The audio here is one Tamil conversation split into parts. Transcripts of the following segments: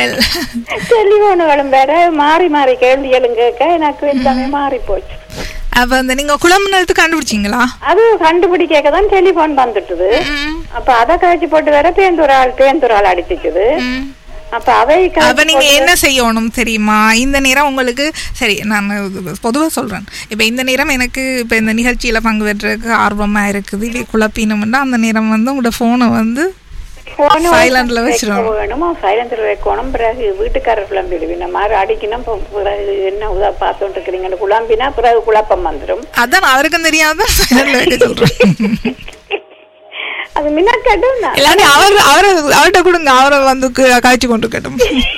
டெலிபோனுகளும் வேற மாறி மாறி கேள்விகளும் கேட்க எனக்கு எல்லாமே மாறி போச்சு அப்ப அந்த நீங்க குழம்புனது கண்டுபிடிச்சீங்களா அது கண்டுபிடிக்க தான் டெலிபோன் வந்துட்டுது ம், அப்ப அதை கழிச்சு போட்டு வேற பேந்துராள் பேந்துராள் அடிச்சுக்குது ம். அப்ப அவை கழிச்சு அப்ப நீங்க போட்டு- என்ன செய்யணும் தெரியுமா இந்த நேரம் உங்களுக்கு சரி நான் பொதுவா சொல்றேன் இப்ப இந்த நேரம் எனக்கு இப்ப இந்த நிகழ்ச்சியில பங்கு பெற்றதுக்கு ஆர்வமா இருக்குது இல்லை குழப்பினோம்னா அந்த நேரம் வந்து உங்களோட போனை வந்து போன சைலண்ட்ல வச்சிரும் வேணுமா சைலண்ட்ல வைக்கணும் பிறகு வீட்டுக்காரர் குழம்பிடுவின மாதிரி அடிக்கணும் இப்ப பிறகு என்ன உதா பார்த்துட்டு இருக்கிறீங்கன்னு குழம்பினா பிறகு குழப்பம் வந்துடும் அதான் அவருக்கும் தெரியாத silent ல வைக்க சொல்றேன் அது மின்னக்கட்டும் தான் இல்லாட்டி அவர் அவரை அவர்கிட்ட கொடுங்க அவரை வந்து கு- காய்ச்சி கொண்டு இருக்கட்டும்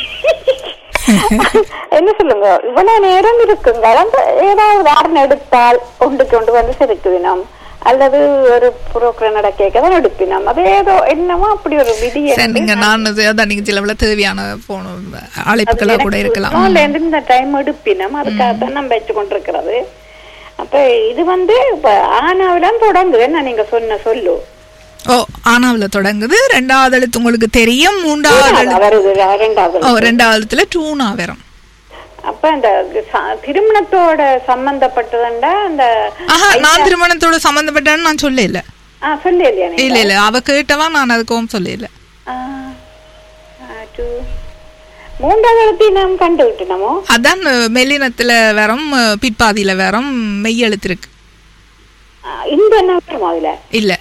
என்ன சொல்லுங்க இவ்வளவு நேரம் இருக்குங்க அந்த ஏதாவது ஆர்ன் எடுத்தால் கொண்டு கொண்டு வந்து செலுத்துவினோம் அல்லது ஒரு புரோக்கர் நடக்க தான் எடுப்பினோம் அது ஏதோ என்னமோ அப்படி ஒரு விதி சரி நீங்க நான் இது- அதான் நீங்க சில தேவையான போன அழைப்புகளா கூட இருக்கலாம் phone-ல இருந்து இந்த டைம் எடுப்பினோம் அதுக்காக தான் நம்ம வச்சு கொண்டிருக்கிறது அப்ப இது வந்து இப்ப ஆனாவிடம் தொடங்குது என்ன நீங்க சொன்ன சொல்லு ஓ ஆனாவுல தொடங்குது ரெண்டாவது எழுத்து உங்களுக்கு தெரியும் மூன்றாவது எழுத்து வருது ரெண்டாவது ஓ ரெண்டாவது எழுத்துல டூனா வரும் அப்ப இந்த ச- திருமணத்தோட சம்பந்தப்பட்டதுண்டா அந்த ஆஹா நான் திருமணத்தோட சம்பந்தப்பட்டேன்னு நான் சொல்ல இல்ல ஆ சொல்லி இல்லையா நீங்க இல்ல இல்ல அவ கேட்டவா நான் அதுக்கும் சொல்ல இல்ல ஆ, ஆ, two. மூன்றாவது எழுத்தை நாம் கண்டு விட்டுனமோ அதான் மெல்லினத்துல வரும் பிற்பாதியில வரும் மெய் எழுத்து இருக்கு ஆ, இந்த என்ன வருமா அதுல இல்ல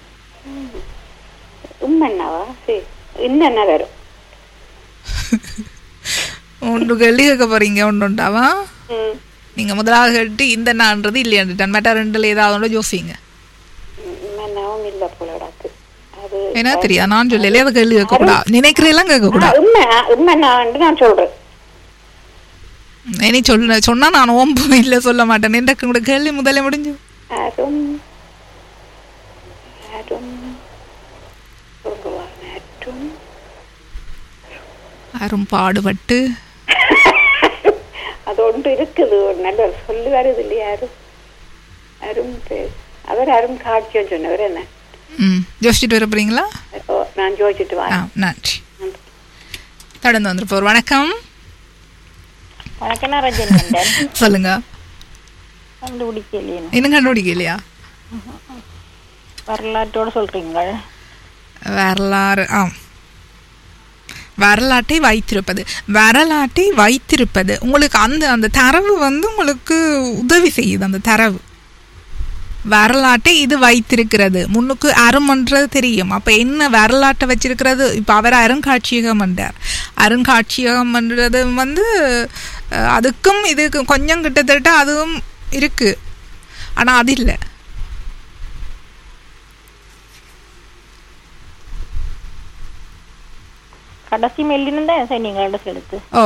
உம்மன்னாவா சரி இந்த என்ன வரும் ஒன்று கேள்வி கேட்க போறீங்க ஒன்று உண்டாவா ம். நீங்க முதலாவது கேட்டு இந்த நான்றது இல்லையாண்டுட்டான் மற்ற ரெண்டுல ஏதாவது ஒன்று யோசிங்க உம்மன்னாவும் இல்ல போலடாக்கு அது என்ன தெரியா நான் சொல்லல அதை கேள்வி கேட்க கூடாது நினைக்கிறதெல்லாம் கேட்க ஆ, கூடாது உண்மை உண்மைன்னான்னு நான் சொல்றேன் இனி சொல்ல சொன்னா நான் ஓம்பு இல்ல சொல்ல மாட்டேன் எனக்கு கூட கேள்வி முதல்ல முடிஞ்சு அரும் அரும் சொல்லுவாங்க அரும் அரும் பாடுபட்டு அது ஒன்று இருக்குது ஒரு நல்ல ஒரு சொல்லு வருது இல்லையா அரும் அரும் பேர் அவர் அரும் காட்சியம் சொன்னவர் என்ன ம் யோசிச்சுட்டு வர போறீங்களா ஓ, நான் யோசிச்சுட்டு ஆ வரேன் நன்றி தொடர்ந்து வந்துருப்போம் வணக்கம் வணக்கம் நான் ரஞ்சன் மண்டன் சொல்லுங்க கண்டுபிடிக்கலையே இன்னும் கண்டுபிடிக்கலையா வரலாற்றோட சொல்றீங்க வரலாறு ஆம் வரலாற்றை வைத்திருப்பது வரலாற்றை வைத்திருப்பது உங்களுக்கு அந்த அந்த தரவு வந்து உங்களுக்கு உதவி செய்யுது அந்த தரவு வரலாற்றை இது வைத்திருக்கிறது முன்னுக்கு அருமன்றது தெரியும் அப்ப என்ன வரலாற்றை வச்சிருக்கிறது இப்ப அவர் அருங்காட்சியகம் என்றார் அருங்காட்சியகம் என்றது வந்து அஹ், அதுக்கும் இதுக்கு கொஞ்சம் கிட்டத்தட்ட அதுவும் இருக்கு ஆனா அது இல்லை கடைசி மெல்லினம் தான் சொன்னீங்க கடைசி எடுத்து ஓ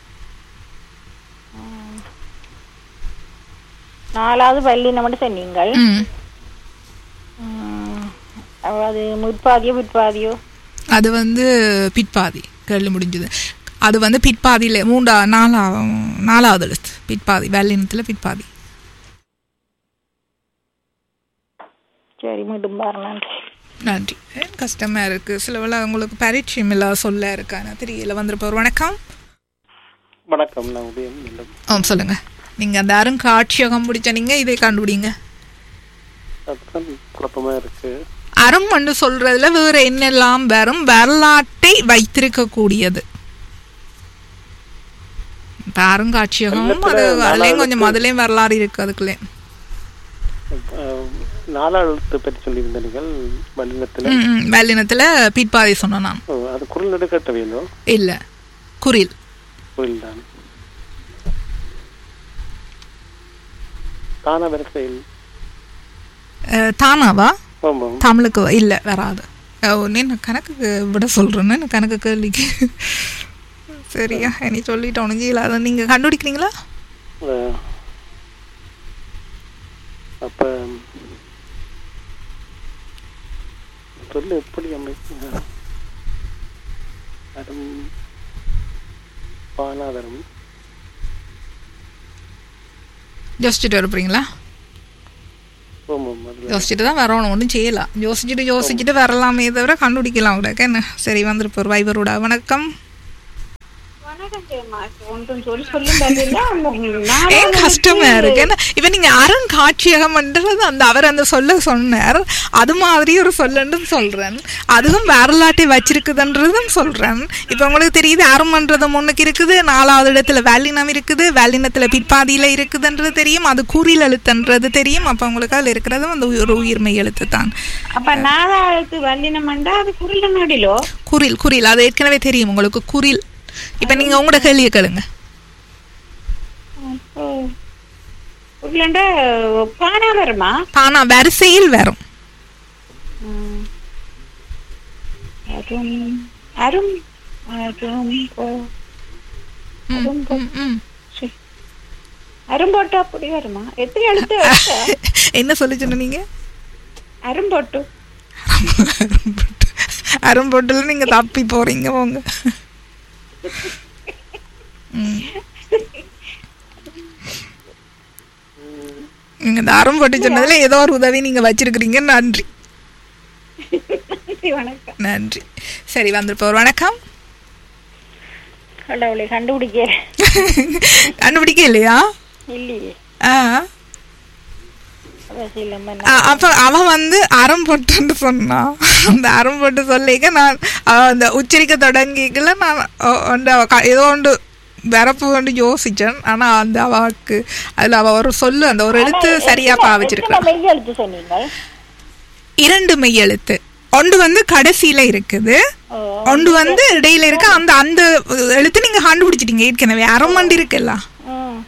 நாலாவது பள்ளினம் மட்டும் சொன்னீங்க ம் ம், அது முற்பாதியோ பிற்பாதியோ அது வந்து பிற்பாதி கேள்வி முடிஞ்சது அது வந்து பிற்பாதியில் மூன்றா நாலா நாலாவது எழுத்து பிற்பாதி வெள்ளினத்தில் பிற்பாதி சரி மீண்டும் பாருங்க நன்றி ஏன் கஷ்டமா இருக்கு சில வேளை உங்களுக்கு பரீட்சையும் இல்ல சொல்ல இருக்கான தெரியல வந்திருப்பவர் வணக்கம் வணக்கம் நான் உதயம் மீண்டும் ஆ சொல்லுங்க நீங்க அந்த அருங்காட்சியகம் பிடிச்ச நீங்க இதை கண்டுபிடிங்க அதுதான் குழப்பமா இருக்கு அரும்னு சொல்றதுல வேற என்னெல்லாம் வரும் வரலாற்றை வைத்திருக்க கூடியது இப்ப அருங்காட்சியகம் அது அதுலயும் கொஞ்சம் அதுலயும் வரலாறு இருக்கு அதுக்குள்ளே அஹ், நாலாவது பற்றி சொல்லியிருந்த நீங்கள் மல்லினத்தில் ம், ம். வெள்ளினத்துல பிற்பாதி சொன்னேன் நான் அது குரல் நடுக்கட்ட வேணும் இல்ல குரில் குரல் தான் தானா வரிசையில் அஹ், தானாவா ஆமாம் தமிழுக்கு வ- இல்ல வராது அஹ், நீ கணக்கு விட சொல்றேன்னு கணக்கு கேள்விக்கு சரியா நீ சொல்லிட்டு உனஞ்சில அதை நீங்க கண்டுபிடிக்கிறீங்களா அஹ், அப்ப சொல்லு எப்படி அமைப்பீங்க அரும் பானாதரம் யோசிச்சுட்டு வரப்போறீங்களா ஆமாம் அதுல யோசிச்சுட்டு தான் வரணும் ஒன்றும் செய்யலாம் யோசிச்சுட்டு யோசிச்சுட்டு வரலாமே தவிர கண்டுபிடிக்கலாம் கூட என்ன சரி வந்துருப்போர் வைபரோட வணக்கம் ஒன்றும் சொல்லி சொல்லுங்க ஏன் கஷ்டமா இருக்கு ஏன்னா இப்ப நீங்க அருங்காட்சியகம்ன்றது அந்த அவர் அந்த சொல்ல சொன்னார் அது மாதிரி ஒரு சொல்லன்னு சொல்றேன் அதுவும் வரலாற்றை வச்சிருக்குதுன்றதும் சொல்றேன் இப்ப உங்களுக்கு தெரியுது அருமன்றது முன்னுக்கு இருக்குது நாலாவது இடத்துல வேலினம் இருக்குது வேலினத்துல பிற்பாதியில இருக்குதுன்றது தெரியும் அது குறில் எழுத்துன்றது தெரியும் அப்ப உங்களுக்கு அதுல இருக்கிறதும் அந்த ஒரு உயிர்மை எழுத்து தான் அப்ப நாலாவது வல்லினமண்டா அது குரல நாடிலோ குறில் குறில் அது ஏற்கனவே தெரியும் உங்களுக்கு குறில் இப்ப நீங்க உங்களோட கேள்வியை கேளுங்க குரலண்டா பானா வருமா ஆனா வரிசையில் வரும் அரும் அரும் அரும் போ- ம், ம், ம். சி. அரும்போட்டு அப்படி வருமா எத்தனை எழுத்து வருஷ? என்ன சொல்லி சொன்னீங்க அரும்போட்டு அரும்பொட்டுல நீங்க தப்பி போறீங்க போங்க ம். நீங்க இந்த அரும்பொட்டு சொன்னதுல ஏதோ ஒரு உதவி நீங்க வச்சிருக்கிறீங்க நன்றி நன்றி, வணக்கம் நன்றி சரி வந்திருப்போர் வணக்கம் கடவுளை கண்டுபிடிக்க கண்டுபிடிக்க இல்லையா இல்லையே ஆ அவசியம் இல்லாம ஆ, அப்ப அவன் வந்து அறம்பொட்டுன்னு சொன்னான் அந்த அறம்பொட்டு சொல்லிக்க நான் அவ அந்த உச்சரிக்க தொடங்கிக்கல நான் ஒ- ஒன்று அவ க- ஏதோ ஒன்று வரப்பு கொண்டு யோசிச்சேன் ஆனா அந்த அவக்கு அதுல அவ ஒரு சொல்லு அந்த ஒரு எழுத்து சரியா பாவிச்சிருக்கா மெய் எழுத்து சொன்னீங்க இரண்டு மெய் எழுத்து ஒன்று வந்து கடைசியில இருக்குது ஓ. ஒன்று வந்து இடையில இருக்கு அந்த அந்த எழுத்து நீங்க கண்டுபிடிச்சிட்டீங்க ஏற்கனவே அரைமண்டு இருக்குல்ல ம்.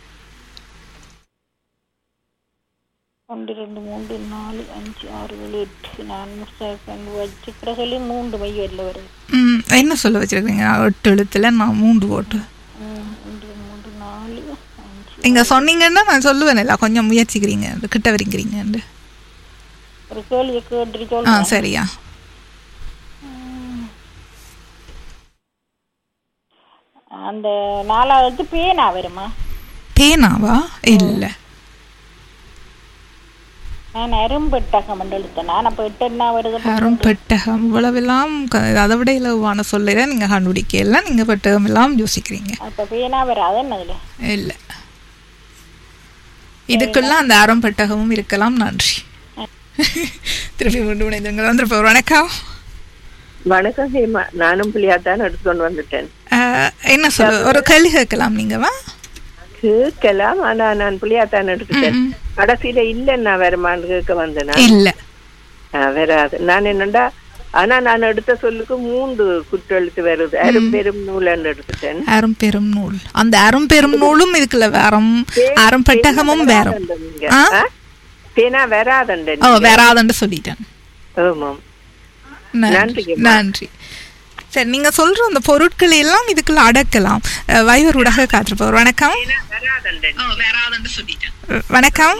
ஒன்று ரெண்டு மூன்று நாலு அஞ்சு ஆறு ஏழு எட்டு நாலு செகண்ட் வச்சுக்கிற சொல்லி மூன்று மை வரல வருது ம், என்ன சொல்ல வச்சிருக்கீங்க எட்டு எழுத்துல நான் மூன்று போட்டு ம், ஒன்று மூன்று நாலு அஞ்சு நீங்க சொன்னீங்கன்னா நான் சொல்லுவேன் இல்ல கொஞ்சம் முயற்சிக்கிறீங்க கிட்ட வரீங்கிறீங்க ஒரு கேள்வி கேட்டு ஆ சொல்றேன் சரியா அந்த நாலாவது பேனா வருமா பேனாவா இல்ல நான் அரும்பெட்டகம் எழுத்தேன் நான் அப்ப எட்டு என்ன வருது யாரும் பெட்டகம் இவ்வளவெல்லாம் க- அதை விட இலவான சொல்லல நீங்க கண்டுபிடிக்கல நீங்க பெட்டகம் எல்லாம் யோசிக்கிறீங்க அப்ப பேனா வராது என்னதுல இல்ல இதுக்குள்ள அந்த அறம் பெட்டகமும் இருக்கலாம் நன்றி திருப்பி கொண்டு இணைந்துங்க வந்திருப்போம் வணக்கம் வணக்கம் ஹேமா நானும் புள்ளியாத்தான் எடுத்துக்கொண்டு வந்துட்டேன் ஆஹ், என்ன சொல்ல ஒரு கேள்வி கேட்கலாம் நீங்க வா கேட்கலாம் ஆனா நான் புள்ளியாத்தான் எடுத்துட்டேன் ம். கடைசியில இல்லைன்னா வருமான்னு கேட்க வந்தேனா இல்ல ஆ, வராது நான் என்னண்டா ஆனா நான் எடுத்த சொல்லுக்கு மூன்று குற்றெழுத்து வருது அரும் பெரும் நூலன்னு எடுத்துட்டேன் அரும் பெரும் நூல் அந்த அரும் பெரும் நூலும் இதுக்குள்ள வேறம் அரும் பெட்டகமும் வேறும் நீங்க. ஆ? ஆ? பேனா வராதண்ட ஓ வேறாதுன்னு சொல்லிட்டேன் ஆமாம் நன்றி நன்றிங்கம்மா. நன்றி சரி நீங்க சொல்ற அந்த பொருட்களை எல்லாம் இதுக்குள்ள அடக்கலாம் அஹ், வைவர் ஊடாக காத்திருப்பவர் வணக்கம் அஹ், வணக்கம்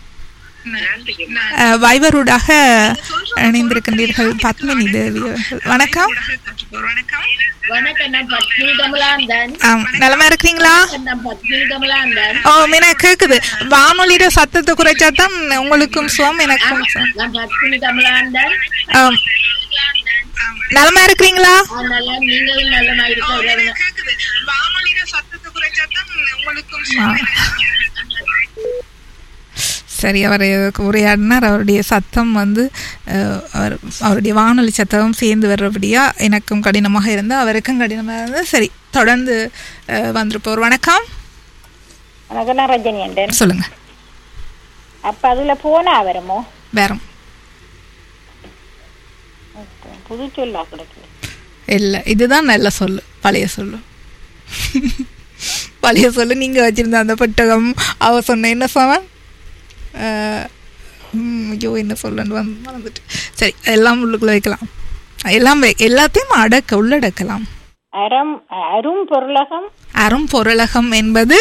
அஹ், வைவர் ஊடாக இணைந்திருக்கின்றீர்கள் பத்மினி தேவி அவர்கள் வணக்கம் வணக்கம் நான் பத்மினி கமலாந்தன் ஆம், நலமா இருக்கிறீங்களா நான் பத்மினி கமலாந்தன் ஓ மீனா கேக்குது வானொலியில சத்தத்தை குறைச்சா தான் உங்களுக்கும் சுவம் எனக்கும் சுவம். நான் பத்மினி கமலாந்தன் ஆம். நலமா இருக்கிறீங்களா அதனால நீங்களும் நல்லமா இருக்க ஆ. சரி அவர் உரையாடினார் அவருடைய சத்தம் வந்து அஹ், அவர் அவருடைய வானொலி சத்தமும் சேர்ந்து வர்றபடியா எனக்கும் கடினமாக இருந்து அவருக்கும் கடினமாக இருந்து சரி தொடர்ந்து அஹ், வந்திருப்போர் வணக்கம் உனக்கு நான் ரஜினி என்றேன் சொல்லுங்க அப்ப அதுல போனா வருமோ வேறம் புது சொல்லா கிடைக்குது இல்லை இதுதான் நல்ல சொல்லு பழைய சொல்லு பழைய சொல்லு நீங்க வச்சிருந்த அந்த பெட்டகம் அவ சொன்ன என்ன சொன்னான் அஹ், ம், ஐயோ என்ன சொல்லன்னு வந்து மறந்துட்டு சரி எல்லாம் உள்ளுக்குள்ள வைக்கலாம் எல்லாம் வை- எல்லாத்தையும் அடக்க உள்ளடக்கலாம் அறம் அரும் பொருளகம் அரும் பொருளகம் என்பது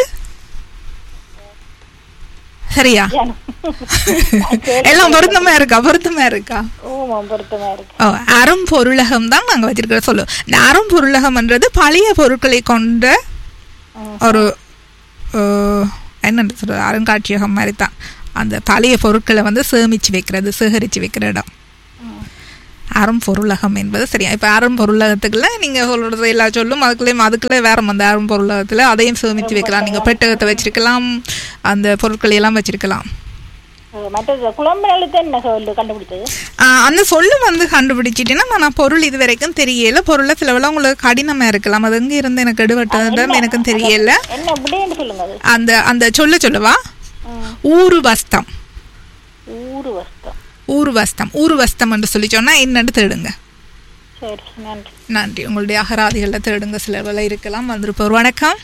சரியா எல்லாம் பொருத்தமா இருக்கா பொருத்தமா இருக்கா ஊமம் பொருத்தமா இருக்கு ஓ அரும் பொருளகம் தான் நாங்க வச்சிருக்கிற சொல்லு இந்த அரும் பொருளகம்ன்றது பழைய பொருட்களை கொண்ட ஒரு அஹ், என்ன சொல்றது அருங்காட்சியகம் மாதிரி தான் அந்த பழைய பொருட்களை வந்து சேமிச்சு வைக்கிறது சேகரிச்சு வைக்கிற இடம் அறம் பொருளகம் என்பது சரியா இப்போ அறம் பொருளகத்துக்குள்ள நீங்க சொல்றது எல்லா சொல்லும் அதுக்குள்ளேயும் அதுக்குள்ளே வேற அந்த அறம் பொருளகத்துல அதையும் சேமித்து வைக்கலாம் நீங்க பெட்டகத்தை வச்சிருக்கலாம் அந்த பொருட்களை எல்லாம் வச்சிருக்கலாம் மற்ற குழம்பு எழுத்து என்ன சொல்லு கண்டுபிடிச்சது ஆஹ் அந்த சொல்லு வந்து கண்டுபிடிச்சிட்டீங்கன்னா நான் பொருள் இது வரைக்கும் தெரியல பொருளை சிலவெல்லாம் உங்களுக்கு கடினமா இருக்கலாம் அது எங்க இருந்து எனக்கு எடுபட்டதுன்னு எனக்கும் தெரியல என்ன விடைன்னு சொல்லுங்க அது அந்த அந்த சொல்ல சொல்லவா ஊரு வஸ்தம் ஊரு வஸ்தம் ஊரு வஸ்தம் ஊரு வஸ்தம் என்று சொல்லி சொன்னா என்னன்னு தேடுங்க சரி நன்றி நன்றி உங்களுடைய அகராதிகளில் தேடுங்க சிலவெல்லாம் இருக்கலாம் வந்திருப்போர் வணக்கம்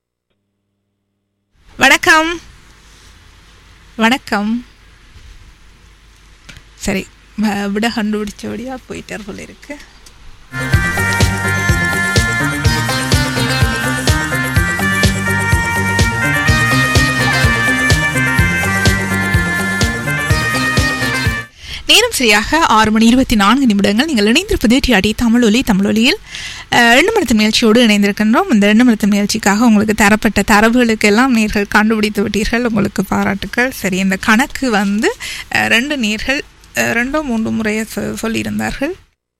வணக்கம் வணக்கம் சரி வ- விட கண்டுபிடிச்சபடியா போயிட்டார் போல இருக்கு நேரம் சரியாக ஆறு மணி இருபத்தி நான்கு நிமிடங்கள் நீங்கள் இணைந்திருப்பது டிஆடி தமிழொலி தமிழொலியில் அஹ், எண்ணமழுத்த முயற்சியோடு இணைந்திருக்கின்றோம் இந்த எண்ணமழுத்த முயற்சிக்காக உங்களுக்கு தரப்பட்ட தரவுகளுக்கு எல்லாம் நேர்கள் கண்டுபிடித்து விட்டீர்கள் உங்களுக்கு பாராட்டுக்கள் சரி இந்த கணக்கு வந்து அஹ், ரெண்டு நேர்கள் அஹ், ரெண்டோ மூன்று முறையை சொ- சொல்லியிருந்தார்கள்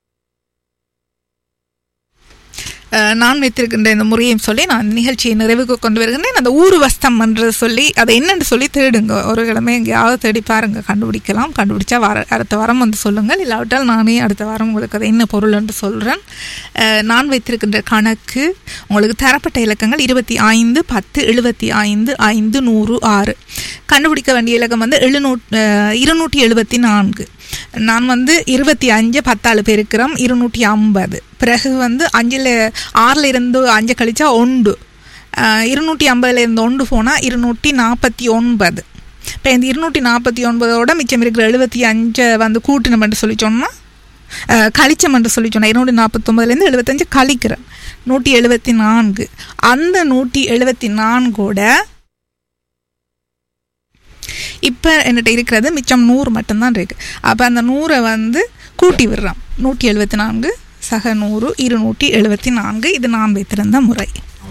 அஹ், நான் வைத்திருக்கின்ற இந்த முறையும் சொல்லி நான் இந்த நிகழ்ச்சியை நிறைவுக்கு கொண்டு வருகின்றேன் அந்த ஊரு வஸ்தம் என்று சொல்லி அதை என்னன்னு சொல்லி தேடுங்க ஒரு கிழமை எங்கேயாவது தேடி பாருங்க கண்டுபிடிக்கலாம் கண்டுபிடிச்சா வர அடுத்த வாரம் வந்து சொல்லுங்கள் இல்லாவிட்டால் நானே அடுத்த வாரம் உங்களுக்கு அதை என்ன பொருள் என்று சொல்கிறேன் அஹ், நான் வைத்திருக்கின்ற கணக்கு உங்களுக்கு தரப்பட்ட இலக்கங்கள் இருபத்தி ஐந்து பத்து எழுபத்தி ஐந்து ஐந்து நூறு ஆறு கண்டுபிடிக்க வேண்டிய இலக்கம் வந்து எழுநூ இருநூற்றி எழுபத்தி நான்கு நான் வந்து இருபத்தி அஞ்சு பத்தாள் பெருக்கிறோம் இருநூற்றி ஐம்பது பிறகு வந்து அஞ்சில் ஆறில் இருந்து அஞ்சு கழிச்சா ஒன்று அஹ், இருநூற்றி ஐம்பதுல இருந்து ஒன்று போனால் இருநூற்றி நாற்பத்தி ஒன்பது இப்போ இந்த இருநூற்றி நாற்பத்தி ஒன்பதோட மிச்சம் இருக்கிற எழுபத்தி அஞ்சை வந்து கூட்டினோம்னு சொல்லி சொன்னால் கழிச்சம் என்று சொல்லி சொன்னேன் இருநூற்றி நாற்பத்தொம்பதுலேருந்து எழுபத்தஞ்சு கழிக்கிறேன் நூற்றி எழுபத்தி நான்கு அந்த நூற்றி எழுபத்தி நான்கோட இப்போ என்கிட்ட இருக்கிறது மிச்சம் நூறு மட்டும்தான் இருக்கு அப்போ அந்த நூறை வந்து கூட்டி விடுறோம் நூற்றி எழுபத்தி நான்கு சக நூறு இருநூற்றி எழுபத்தி நான்கு இது நான் வைத்திருந்த முறை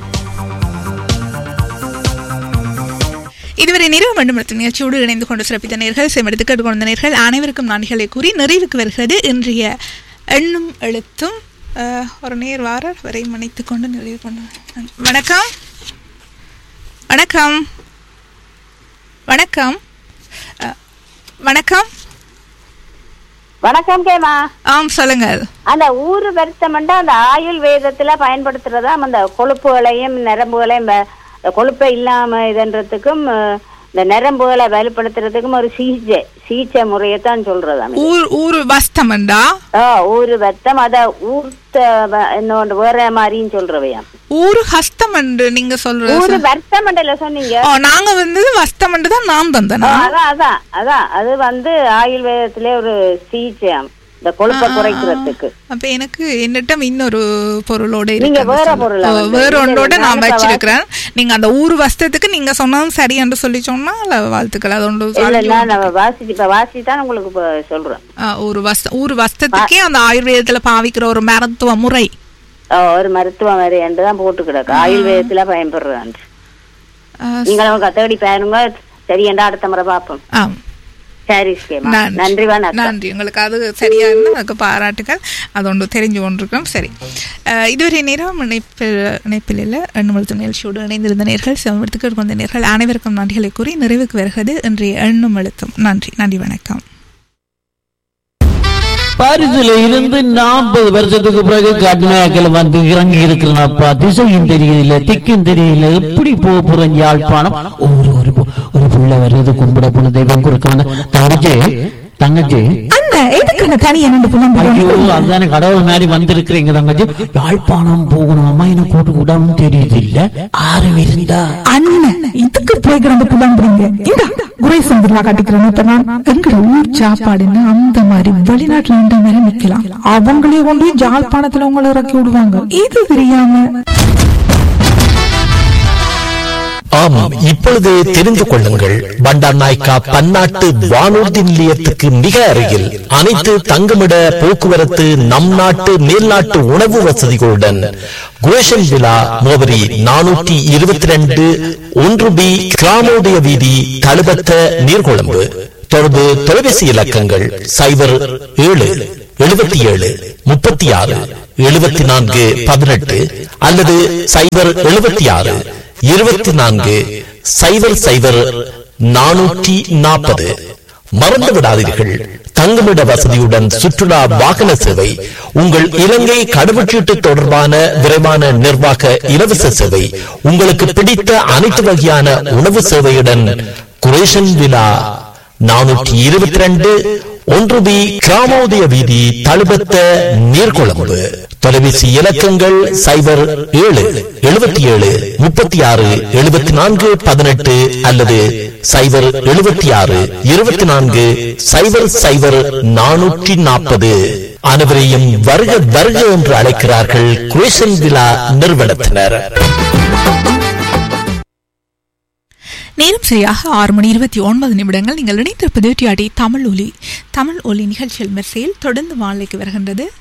இதுவரை நிறைவு மண்டபத்தின் நிகழ்ச்சியோடு இணைந்து கொண்டு சிறப்பித்த நேர்கள் செமெடுத்து கேட்டுக்கொண்ட நேர்கள் அனைவருக்கும் நன்றிகளை கூறி நிறைவுக்கு வருகிறது இன்றைய எண்ணும் எழுத்தும் அஹ், ஒரு நேர் வார வரை மன்னித்து கொண்டு நிறைவு கொண்டு வணக்கம் வணக்கம் வணக்கம் அஹ், வணக்கம் வணக்கம் கேமா ஆம் சொல்லுங்கள் அந்த ஊரு வருத்தம்ண்டா அந்த ஆயுள் வேதத்துல பயன்படுத்துறதா அந்த கொழுப்புகளையும் நரம்புகளையும் வ- இந்த கொழுப்பை இல்லாம இதுன்றதுக்கும் அஹ், இந்த நரம்புகளை வலுப்படுத்துறதுக்கும் ஒரு சிகிச்சை சிகிச்சை முறையத்தான் சொல்றதாம் இது. ஊர் ஊர் வஸ்தமண்டா ஆ, ஊரு வருத்தம் அத ஊர்த்த வ- இன்னொன்று வேற மாதிரியும் சொல்றவையாம் ஊர் ஹஸ்தம் என்று நீங்க சொல்றது ஊரு வருத்தமண்டல சொன்னீங்க ஓ நாங்க வந்து வஸ்தம் தான் நான் ஆ, தந்தனா அதான் அதான் அதான் அது வந்து ஆயுர்வேதத்திலே ஒரு சிகிச்சையாம் இந்த கொழுப்பை குறைக்கிறதுக்கு அப்ப எனக்கு என்னிடம் இன்னொரு பொருளோட நீங்க இருக்கு வேற அந்த பொருளா சொல்லு. ஓ, வந்து? வேற இல்ல, ஒன்றோட இல்ல, நான் நான் இப்ப வச்சிருக்கிறேன் நீங்க அந்த ஊர் வஸ்தத்துக்கு நீங்க சொன்னதும் சரி என்று சொல்லி சொன்னா இல்ல வாழ்த்துக்கள் அது ஒன்று இல்ல நான் வாசிச்சு இப்ப வாசிச்சு தான் உங்களுக்கு இப்ப சொல்றேன் ஆ, ஒரு வஸ்த ஊர் வஸ்தத்துக்கே அந்த ஆயுர்வேதத்துல பாவிக்கிற ஒரு மருத்துவ முறை ஆ, ஒரு மருத்துவ முறை என்று தான் போட்டு கிடக்கு ஆயுர்வேதத்துல பயன்படுறான் ஆ, நீங்களும் தேடி பாருங்க சரி என்றா அடுத்த முறை பார்ப்போம் ஆம் சரி ஸ்கேமா நன்றி வணக்கம் நன்றி உங்களுக்கு அது சரியா இருந்தால் அதுக்கு பாராட்டுகள் அது ஒன்று தெரிஞ்சு கொண்டிருக்கோம் சரி அஹ், இதுவரை நேரம் இணைப்பில் இணைப்பில் இல்லை எண்ணுமழுத்து நிகழ்ச்சியோடு இணைந்திருந்த நேர்கள் செவமடுத்துக்கு கொண்ட நேர்கள் அனைவருக்கும் நன்றிகளை கூறி நிறைவுக்கு வருகிறது இன்றைய எண்ணும் எழுத்தும் நன்றி நன்றி வணக்கம் பாரிஸ்ல இருந்து நாற்பது வருஷத்துக்கு பிறகு கடுமையாக்கல வந்து இறங்கி இருக்கிறனப்பா திசையும் தெரியல திக்கும் தெரியல எப்படி போக போறேன் யாழ்ப்பாணம் ஒரு ஒரு பு- ஒரு புள்ள வருது கும்பிட போன தெய்வம் கொடுக்க வந்த தங்கச்சி தங்கச்சி அந்த எதுக்கு தனி என்ன ஐயோ அதுதானே கடவுள் மாதிரி வந்திருக்கிறீங்க தங்கச்சி யாழ்ப்பாணம் போகணும் அம்மா என்ன கூட்டு கூடாம தெரியுது இல்ல ஆறு இருந்தா அண்ணன் இதுக்கு போய் கிடந்து புலம்புறீங்க இந்த குறை சந்திரா காட்டிக்கிறேன் இப்ப நான் எங்கட ஊர் சாப்பாடுன்னு அந்த மாதிரி வெளிநாட்டுல இந்த மாதிரி நிக்கலாம் அவங்களே கொண்டு போய் ஜாழ்ப்பாணத்துல உங்களை இறக்கி விடுவாங்க இது தெரியாம ஆமாம் இப்பொழுது தெரிந்து கொள்ளுங்கள் பண்டார் நாய்க்கா பன்னாட்டு வானூர்தி நிலையத்துக்கு மிக அருகில் அனைத்து தங்குமிட போக்குவரத்து நம் நாட்டு மேல்நாட்டு உணவு வசதிகளுடன் குரேஷன் விழா மோபரி நானூற்றி இருபத்தி ரெண்டு ஒன்று பி கிராமோதய வீதி தழுபத்த நீர்கொழும்பு தொடர்பு தொலைபேசி இலக்கங்கள் சைபர் ஏழு எழுபத்தி ஏழு முப்பத்தி ஆறு எழுபத்தி நான்கு பதினெட்டு அல்லது சைபர் எழுபத்தி ஆறு இருபத்தி நான்கு சைபர் சைபர் நானூற்றி நாற்பது மறந்து விடாதீர்கள் தங்குமிட வசதியுடன் சுற்றுலா வாகன சேவை உங்கள் இலங்கை கடவுச்சீட்டு தொடர்பான விரைவான நிர்வாக இலவச சேவை உங்களுக்கு பிடித்த அனைத்து வகையான உணவு சேவையுடன் குரேஷன் விழா நானூற்றி இருபத்தி ரெண்டு ஒன்று பி கிராமோதய வீதி தழுபத்த நீர்கொழும்பு தொலைபேசி இலக்கங்கள் சைபர் ஏழு எழுபத்தி ஏழு முப்பத்தி ஆறு எழுபத்தி நான்கு பதினெட்டு அல்லது சைபர் எழுபத்தி ஆறு இருபத்தி நான்கு சைபர் சைபர் நானூற்றி நாற்பது அனைவரையும் வருக வருக என்று அழைக்கிறார்கள் குரேஷன் விழா நிறுவனத்தினர் நேரம் சரியாக ஆறு மணி இருபத்தி ஒன்பது நிமிடங்கள் நீங்கள் இணைந்திருப்பது டிஆடி தமிழ் ஒலி தமிழ் ஒலி நிகழ்ச்சியில் மெர்சையில் தொடர்ந்து வாழைக்கு வருகின்றது